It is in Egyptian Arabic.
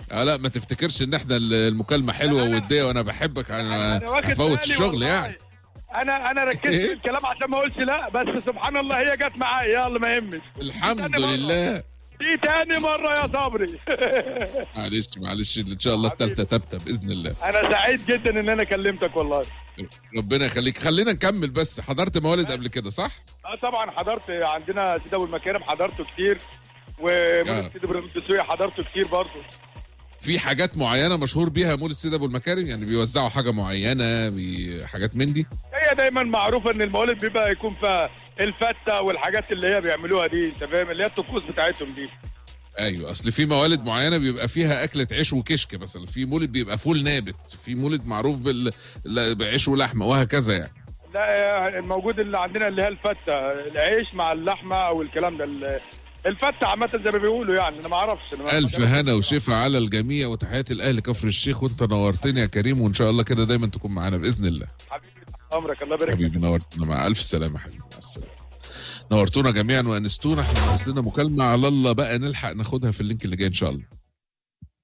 آه لا ما تفتكرش ان احنا المكالمه حلوه أنا- وديه وانا بحبك انا أنا واخد هفوت بالي الشغل والله. يعني انا انا ركزت إيه؟ في الكلام عشان ما اقولش لا بس سبحان الله هي جت معايا يلا ما يهمش الحمد تاني مرة. لله دي تاني مره يا صبري معلش معلش ان شاء الله الثالثه ثابته باذن الله انا سعيد جدا ان انا كلمتك والله ربنا يخليك خلينا نكمل بس حضرت موالد قبل كده صح؟ اه طبعا حضرت عندنا سيدي ابو المكارم حضرته كتير آه. ومولد سيدي ابراهيم الدسوقي حضرته كتير برضه في حاجات معينه مشهور بيها مولد سيد ابو المكارم يعني بيوزعوا حاجه معينه بي... حاجات من دي هي دايما معروفه ان الموالد بيبقى يكون فيها الفته والحاجات اللي هي بيعملوها دي انت فاهم اللي هي الطقوس بتاعتهم دي ايوه اصل في موالد معينه بيبقى فيها اكله عيش وكشك مثلا في مولد بيبقى فول نابت في مولد معروف بال... لا، بعيش ولحمه وهكذا يعني لا الموجود اللي عندنا اللي هي الفته العيش مع اللحمه او الكلام ده ال- الفته عامه زي ما بيقولوا يعني انا ما اعرفش أنا ما- الف هنا وشفا على الجميع وتحياتي لاهل كفر الشيخ وانت نورتني يا كريم وان شاء الله كده دايما تكون معانا باذن الله حبيبي امرك الله يبارك حبيبي نورتنا مع الف سلامه يا حبيبي مع السلامه نورتونا جميعا وانستونا احنا ناقص لنا مكالمه على الله بقى نلحق ناخدها في اللينك اللي جاي ان شاء الله